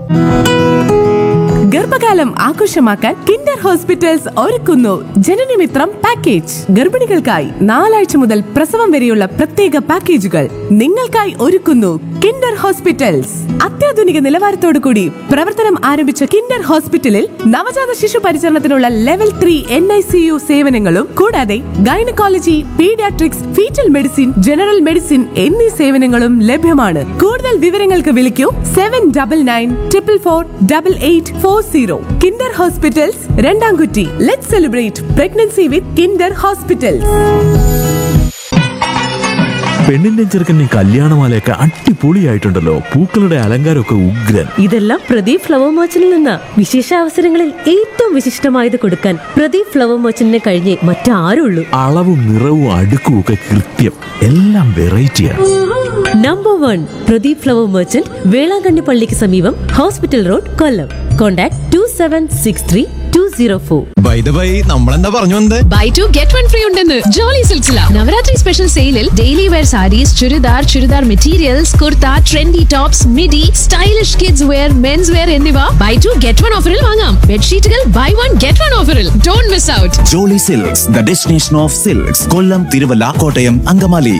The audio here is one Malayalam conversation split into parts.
ഗർഭകാലം ആഘോഷമാക്കാൻ കിൻഡർ ഹോസ്പിറ്റൽസ് ഒരുക്കുന്നു ജനനമിത്രം പാക്കേജ് ഗർഭിണികൾക്കായി നാലാഴ്ച മുതൽ പ്രസവം വരെയുള്ള പ്രത്യേക പാക്കേജുകൾ നിങ്ങൾക്കായി ഒരുക്കുന്നു കിൻഡർ ഹോസ്പിറ്റൽസ് അത്യാധുനിക നിലവാരത്തോടു കൂടി പ്രവർത്തനം ആരംഭിച്ച കിൻഡർ ഹോസ്പിറ്റലിൽ നവജാത ശിശു പരിചരണത്തിനുള്ള level three N I C U സേവനങ്ങളും കൂടാതെ gynaecology paediatrics foetal medicine general medicine എന്നീ സേവനങ്ങളും ലഭ്യമാണ് കൂടുതൽ വിവരങ്ങൾക്ക് വിളിക്കൂ seven double nine triple four double eight four zero kinder hospitals രണ്ടാംകുറ്റി let celebrate pregnancy with kinder hospitals പെണ്ണിന്റെ ചെറുക്കൻ്റെ കല്യാണമാലയൊക്കെ അടിപൊളിയായിട്ടുണ്ടല്ലോ പൂക്കളുടെ അലങ്കാരമൊക്കെ ഉഗ്രൻ ഇതെല്ലാം പ്രദീപ് ഫ്ലവർ മർച്ചന്റിൽ നിന്ന വിശേഷ അവസരങ്ങളിൽ ഏറ്റവും വിശിഷ്ടമായത് കൊടുക്കാൻ പ്രദീപ് ഫ്ലവർ മർച്ചന്റിനെ കഴിഞ്ഞേ മറ്റാരുള്ളൂ അളവും നിറവും അടുക്കും ഒക്കെ കൃത്യം എല്ലാം വെറൈറ്റിയാണ് number one Pradeep flower merchant Velankanni പള്ളിക്ക് സമീപം hospital road Kollam contact two seven six three two zero four by the by നമ്മളെന്താ പറഞ്ഞു വന്നത് buy two get one free ഉണ്ടെന്ന് ജോളി സിൽസില നവരാത്രി സ്പെഷ്യൽ സെയിലിൽ daily wear saris churidar churidar materials kurta trendy tops midi stylish kids wear mens wear എന്നിവ ബൈ ടു ഗെറ്റ് വൺ ഓഫറിൽ വാങ്ങാം ബെഡ്ഷീറ്റുകൾ ബൈ വൺ ഗെറ്റ് വൺ ഓഫറിൽ don't miss out Jolly silks the destination of silks Kollam Thiruvalla Kottayam Angamaly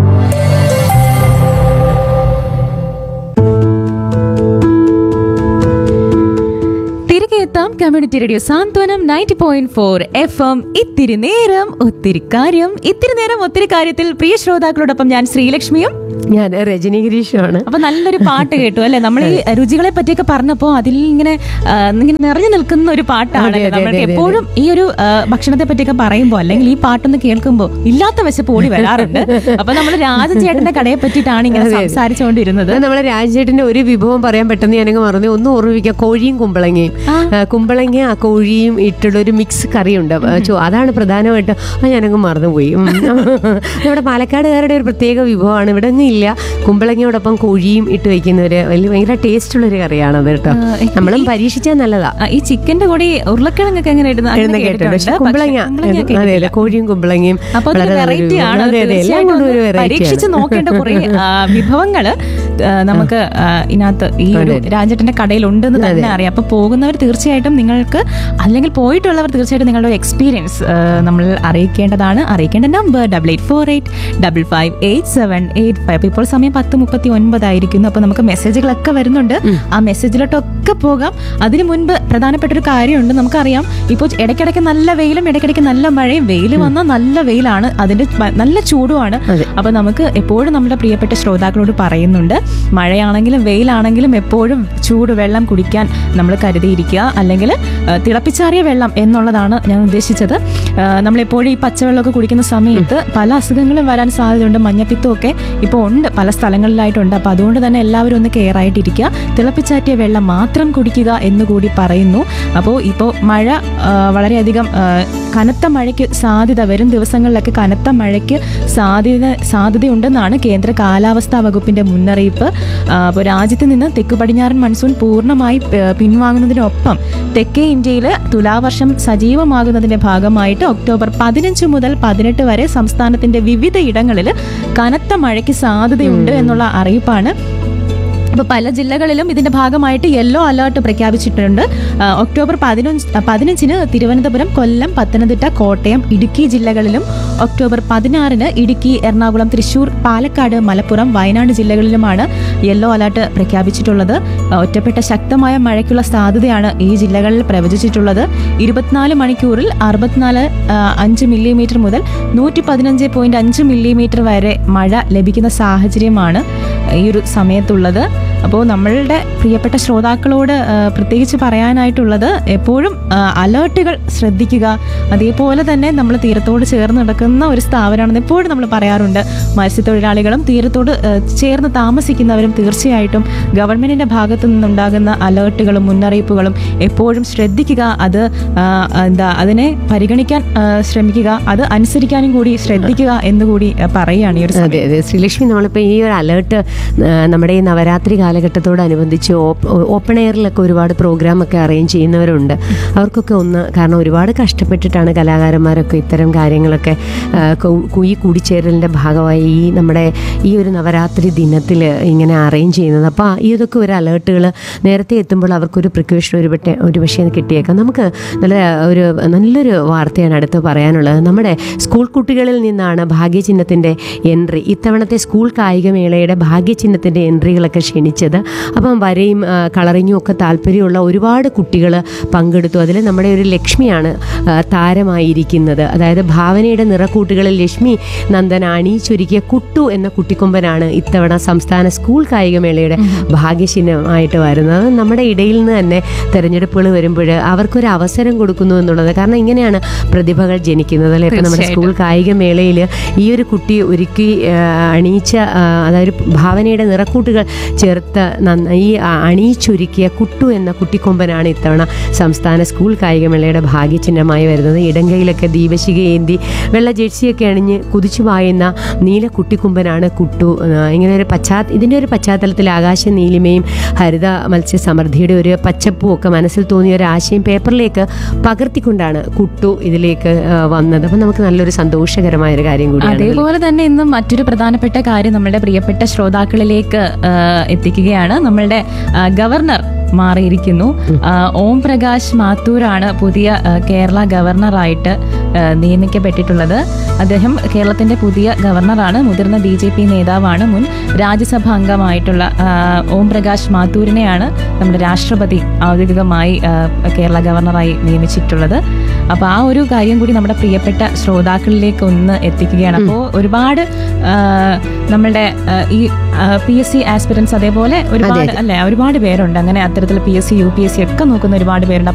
തിരികെ എത്താം community radio Santhwanam ninety point four F M ഇത്തിരി നേരം ഒത്തിരി കാര്യം ഇത്തിരി നേരം ഒത്തിരി കാര്യത്തിൽ പ്രിയ ശ്രോതാക്കളോടൊപ്പം ഞാൻ ശ്രീലക്ഷ്മിയും ഞാൻ രജനി ഗിരീഷുമാണ് അപ്പൊ നല്ലൊരു പാട്ട് കേട്ടു അല്ലെ നമ്മൾ ഈ രുചികളെ പറ്റിയൊക്കെ പറഞ്ഞപ്പോ അതിൽ ഇങ്ങനെ ആ, ഇങ്ങനെ നിറഞ്ഞു നിൽക്കുന്ന ഒരു പാട്ടാണ് അതെ, അതെ, നമ്മൾക്ക് അതെ, എപ്പോഴും ഈ ഒരു ആ, ഭക്ഷണത്തെ പറ്റിയൊക്കെ പറയുമ്പോ അല്ലെങ്കിൽ ഈ പാട്ടൊന്ന് കേൾക്കുമ്പോ ഇല്ലാത്ത വിശപ്പ് ഓടി വരാറുണ്ട് അപ്പൊ നമ്മൾ രാജൻ ചേട്ടന്റെ കടയെ പറ്റിയിട്ടാണ് ഇങ്ങനെ സംസാരിച്ചുകൊണ്ടിരുന്നത് അത് നമ്മളെ രാജേട്ടന്റെ ഒരു വിഭവം പറയാൻ പെട്ടെന്ന് ഞാനങ്ങ് മറന്നു ഒന്ന് ഓർമ്മിക്കാം കോഴിയും കുമ്പളങ്ങയും ആ, കുമ്പളങ്ങ ആ കോഴിയും ഇട്ടുള്ള ഒരു മിക്സ് കറിയുണ്ട് ആ, ചോ- അതാണ് പ്രധാനമായിട്ട് അത് ഞാനങ്ങ് മറന്നുപോയി ഉം. നമ്മുടെ പാലക്കാടുകാരുടെ ഒരു പ്രത്യേക വിഭവമാണ് ഇവിടെ ഒന്നും ഇല്ല കുമ്പളങ്ങയോടൊപ്പം കോഴിയും ഇട്ട് വെക്കുന്നവര് വലിയ ഭയങ്കര ടേസ്റ്റ് ഉള്ള ഒരു കറിയാണത് കേട്ടോ നമ്മളും പരീക്ഷിച്ചാൽ നല്ലതാ ആ, ഈ ചിക്കന്റെ കൂടെ ഈ ഉരുളക്കിഴങ്ങൊക്കെ എങ്ങനെ ഇടുന്ന എഴുന്ന കേട്ടിട്ടുണ്ട് പക്ഷെ കുമ്പളങ്ങ അതെ അതെ കോഴിയും കുമ്പളങ്ങയും അപ്പൊ വളരെ നല്ലൊരു വെറൈറ്റി ആണ് അതെ അതെ എല്ലാം കൊണ്ടും ഒരു വെറൈറ്റി പരീക്ഷിച്ച് നോക്കേണ്ട കുറെ വിഭവങ്ങള് ആ, നമുക്ക് ആ, ഇതിനകത്ത് ഈ ഒരു രാജേട്ടന്റെ കടയിൽ ഉണ്ടെന്ന് തന്നെ അറിയാം അപ്പൊ പോകുന്നവർ തീർച്ചയായിട്ടും നിങ്ങൾക്ക് അല്ലെങ്കിൽ പോയിട്ടുള്ളവർ തീർച്ചയായിട്ടും നിങ്ങളുടെ എക്സ്പീരിയൻസ് നമ്മൾ അറിയിക്കേണ്ടതാണ് അറിയിക്കേണ്ട number double eight four eight double five eight seven eight five ഇപ്പോൾ സമയം പത്ത് മുപ്പത്തി ഒൻപതായിരിക്കുന്നു അപ്പൊ നമുക്ക് മെസ്സേജുകളൊക്കെ വരുന്നുണ്ട് ആ മെസ്സേജിലോട്ടൊക്കെ പോകാം അതിനു മുൻപ് പ്രധാനപ്പെട്ട ഒരു കാര്യമുണ്ട് നമുക്കറിയാം ഇപ്പോൾ ഇടയ്ക്കിടയ്ക്ക് നല്ല വെയിലും ഇടയ്ക്കിടയ്ക്ക് നല്ല മഴയും വെയിൽ വന്നാൽ നല്ല വെയിലാണ് അതിന്റെ പ- നല്ല ചൂടുമാണ് അപ്പൊ നമുക്ക് എപ്പോഴും നമ്മുടെ പ്രിയപ്പെട്ട ശ്രോതാക്കളോട് പറയുന്നുണ്ട് മഴയാണെങ്കിലും വെയിലാണെങ്കിലും എപ്പോഴും ചൂട് വെള്ളം കുടിക്കാൻ നമ്മൾ കരുതിയിരിക്കുക അല്ലെങ്കിൽ ആ, തിളപ്പിച്ചാറിയ വെള്ളം എന്നുള്ളതാണ് ഞാൻ ഉദ്ദേശിച്ചത് ആ, നമ്മളെപ്പോഴും ഈ പച്ചവെള്ളമൊക്കെ കുടിക്കുന്ന സമയത്ത് പല അസുഖങ്ങളും വരാൻ സാധ്യതയുണ്ട് മഞ്ഞപ്പിത്തം ഒക്കെ ഇപ്പോൾ ഉണ്ട് പല സ്ഥലങ്ങളിലായിട്ടുണ്ട് അപ്പോൾ അതുകൊണ്ട് തന്നെ എല്ലാവരും ഒന്ന് കെയർ ആയിട്ടിരിക്കുക തിളപ്പിച്ചാറ്റിയ വെള്ളം മാത്രം കുടിക്കുക എന്നുകൂടി പറയുന്നു അപ്പോൾ ഇപ്പോൾ മഴ ആ, വളരെയധികം ആ, കനത്ത മഴയ്ക്ക് സാധ്യത വരും ദിവസങ്ങളിലൊക്കെ കനത്ത മഴയ്ക്ക് സാധ്യത സാധ്യതയുണ്ടെന്നാണ് കേന്ദ്ര കാലാവസ്ഥാ വകുപ്പിന്റെ മുന്നറിയിപ്പ് ആ, അപ്പോൾ രാജ്യത്ത് നിന്ന് തെക്ക് പടിഞ്ഞാറൻ മൺസൂൺ പൂർണ്ണമായി ആ, പിൻവാങ്ങുന്നതിനൊപ്പം തെക്കേ ഇന്ത്യയിൽ തുലാവർഷം സജീവമാകുന്നതിന്റെ ഭാഗമായിട്ട് ഒക്ടോബർ പതിനഞ്ച് മുതൽ പതിനെട്ട് വരെ സംസ്ഥാനത്തിന്റെ വിവിധ ഇടങ്ങളിൽ കനത്ത മഴയ്ക്ക് സാധ്യതയുണ്ട് എന്നുള്ള അറിയിപ്പാണ് അപ്പോൾ പല ജില്ലകളിലും ഇതിന്റെ ഭാഗമായിട്ട് യെല്ലോ അലേർട്ട് പ്രഖ്യാപിച്ചിട്ടുണ്ട് ആ, ഒക്ടോബർ പതിനഞ്ച് പതിനഞ്ചിന് തിരുവനന്തപുരം കൊല്ലം പത്തനംതിട്ട കോട്ടയം ഇടുക്കി ജില്ലകളിലും ഒക്ടോബർ പതിനാറിന് ഇടുക്കി എറണാകുളം തൃശൂർ പാലക്കാട് മലപ്പുറം വയനാട് ജില്ലകളിലുമാണ് യെല്ലോ അലേർട്ട് പ്രഖ്യാപിച്ചിട്ടുള്ളത് ആ, ഒറ്റപ്പെട്ട ശക്തമായ മഴയ്ക്കുള്ള സാധ്യതയാണ് ഈ ജില്ലകളിൽ പ്രവചിച്ചിട്ടുള്ളത് ഇരുപത്തിനാല് മണിക്കൂറിൽ അറുപത്തിനാല് ആ, അഞ്ച് മില്ലിമീറ്റർ മുതൽ നൂറ്റി പതിനഞ്ച് പോയിന്റ് അഞ്ച് മില്ലിമീറ്റർ വരെ മഴ ലഭിക്കുന്ന സാഹചര്യമാണ് ഈ ഒരു സമയത്തുള്ളത് അപ്പോൾ നമ്മളുടെ പ്രിയപ്പെട്ട ശ്രോതാക്കളോട് ആ, പ്രത്യേകിച്ച് പറയാനായിട്ടുള്ളത് എപ്പോഴും ആ, അലേർട്ടുകൾ ശ്രദ്ധിക്കുക അതേപോലെ തന്നെ നമ്മൾ തീരത്തോട് ചേർന്ന് നടക്കുന്ന ഒരു സ്ഥാപനമാണെന്ന് എപ്പോഴും നമ്മൾ പറയാറുണ്ട് മത്സ്യത്തൊഴിലാളികളും തീരത്തോട് ആ, ചേർന്ന് താമസിക്കുന്നവരും തീർച്ചയായിട്ടും ഗവൺമെന്റിന്റെ ഭാഗത്തു നിന്നുണ്ടാകുന്ന അലേർട്ടുകളും മുന്നറിയിപ്പുകളും എപ്പോഴും ശ്രദ്ധിക്കുക അത് ആ, എന്താ അതിനെ പരിഗണിക്കാൻ ആ, ശ്രമിക്കുക അത് അനുസരിക്കാനും കൂടി ശ്രദ്ധിക്കുക എന്നുകൂടി ആ, പറയുകയാണ് ഈ ഒരു സമയം അതെ അതെ ശ്രീലക്ഷ്മി നമ്മളിപ്പോൾ ഈ ഒരു അലേർട്ട് നമ്മുടെ ഈ നവരാത്രി കാലഘട്ടത്തോടനുബന്ധിച്ച് ഓപ്പൺ എയറിലൊക്കെ ഒരുപാട് പ്രോഗ്രാമൊക്കെ അറേഞ്ച് ചെയ്യുന്നവരുണ്ട് അവർക്കൊക്കെ ഒന്ന് കാരണം ഒരുപാട് കഷ്ടപ്പെട്ടിട്ടാണ് കലാകാരന്മാരൊക്കെ ഇത്തരം കാര്യങ്ങളൊക്കെ ആ, കു- കു- ഈ കൂടിച്ചേരലിൻ്റെ ഭാഗമായി ഈ നമ്മുടെ ഈ ഒരു നവരാത്രി ദിനത്തിൽ ഇങ്ങനെ അറേഞ്ച് ചെയ്യുന്നത് അപ്പോൾ ഈ ഇതൊക്കെ ഒരു അലേർട്ടുകൾ നേരത്തെ എത്തുമ്പോൾ അവർക്കൊരു പ്രിക്വേഷൻ ഒരു പക്ഷേ ഒരു പക്ഷേ കിട്ടിയേക്കാം നമുക്ക് നല്ല ഒരു നല്ലൊരു വാർത്തയാണ് അടുത്ത് പറയാനുള്ളത് നമ്മുടെ സ്കൂൾ കുട്ടികളിൽ നിന്നാണ് ഭാഗ്യചിഹ്നത്തിൻ്റെ എൻട്രി ഇത്തവണത്തെ സ്കൂൾ കായികമേളയുടെ ഭാഗ്യചിഹ്നത്തിൻ്റെ എൻട്രികളൊക്കെ ക്ഷണിച്ചത് അപ്പം വരയും ആ, കളറിങ്ങും ഒക്കെ താല്പര്യമുള്ള ഒരുപാട് കുട്ടികൾ പങ്കെടുത്തു അതിൽ നമ്മുടെ ഒരു ലക്ഷ്മിയാണ് ആ, താരമായിരിക്കുന്നത് അതായത് ഭാവനയുടെ നിറക്കൂട്ടുകളിൽ ലക്ഷ്മി നന്ദൻ അണിയിച്ചൊരുക്കിയ കുട്ടു എന്ന കുട്ടിക്കൊമ്പനാണ് ഇത്തവണ സംസ്ഥാന സ്കൂൾ കായികമേളയുടെ ഭാഗ്യചിഹ്നമായിട്ട് വരുന്നത് നമ്മുടെ ഇടയിൽ നിന്ന് തന്നെ തെരഞ്ഞെടുപ്പുകൾ വരുമ്പോൾ അവർക്കൊരു അവസരം കൊടുക്കുന്നു എന്നുള്ളത് കാരണം ഇങ്ങനെയാണ് പ്രതിഭകൾ ജനിക്കുന്നത് അല്ലെ ഇപ്പം നമ്മുടെ സ്കൂൾ കായികമേളയിൽ ഈ ഒരു കുട്ടി ഒരുക്കി ആ, അണിയിച്ച ആ, അതായത് ഭാവനയുടെ നിറക്കൂട്ടുകൾ ചേർത്ത് നന്ന- ഈ ആ- അണിയിച്ചൊരുക്കിയ കുട്ടു എന്ന കുട്ടിക്കൊമ്പനാണ് ഇത്തവണ സംസ്ഥാന സ്കൂൾ കായികമേളയുടെ ഭാഗ്യചിഹ്നമായി വരുന്നത് ഇടങ്കയിലൊക്കെ ദീപശിക ഏന്തി വെള്ള ജേഴ്സിയൊക്കെ അണിഞ്ഞ് കുതിച്ചു പായുന്ന നീല കുട്ടിക്കൊമ്പനാണ് കുട്ടു ആ, ഇങ്ങനെ ഒരു പശ്ചാ ഇതിൻ്റെ ഒരു പശ്ചാത്തലത്തിൽ ആകാശ നീലിമയും ഹരിത മത്സ്യസമൃദ്ധിയുടെ ഒരു പച്ചപ്പും ഒക്കെ മനസ്സിൽ തോന്നിയ ഒരു ആശയം പേപ്പറിലേക്ക് പകർത്തിക്കൊണ്ടാണ് കുട്ടു ഇതിലേക്ക് ആ, വന്നത് അപ്പം നമുക്ക് നല്ലൊരു സന്തോഷകരമായ ഒരു കാര്യം കൂടിയാണ് ഇതിൽ. അതേപോലെ തന്നെ ഇന്ന് മറ്റൊരു പ്രധാനപ്പെട്ട കാര്യം നമ്മളുടെ പ്രിയപ്പെട്ട ശ്രോതാക്കളിലേക്ക് ആ, എത്തിക്കുകയാണ് നമ്മളുടെ ആ, ഗവർണർ മാറിയിരിക്കുന്നു ആ, ഓം പ്രകാശ് മാത്തൂരാണ് പുതിയ ആ, കേരള ഗവർണറായിട്ട് ആ, നിയമിക്കപ്പെട്ടിട്ടുള്ളത് അദ്ദേഹം കേരളത്തിന്റെ പുതിയ ഗവർണറാണ് മുതിർന്ന ബി ജെ പി നേതാവാണ് മുൻ രാജ്യസഭാ അംഗമായിട്ടുള്ള ആ, ഓം പ്രകാശ് മാത്തൂരിനെയാണ് നമ്മുടെ രാഷ്ട്രപതി ഔദ്യോഗികമായി ആ, കേരള ഗവർണറായി നിയമിച്ചിട്ടുള്ളത് അപ്പൊ ആ ഒരു കാര്യം കൂടി നമ്മുടെ പ്രിയപ്പെട്ട ശ്രോതാക്കളിലേക്ക് ഒന്ന് എത്തിക്കുകയാണ് അപ്പോൾ ഒരുപാട് ആ, നമ്മളുടെ ആ, ഈ പി എസ് സി ആസ്പിറൻസ് അതേപോലെ ഒരുപാട് അല്ലെ ഒരുപാട് പേരുണ്ട് അങ്ങനെ അത്തരത്തിൽ P S C U P S C ഒക്കെ നോക്കുന്ന ഒരുപാട് പേരുണ്ട്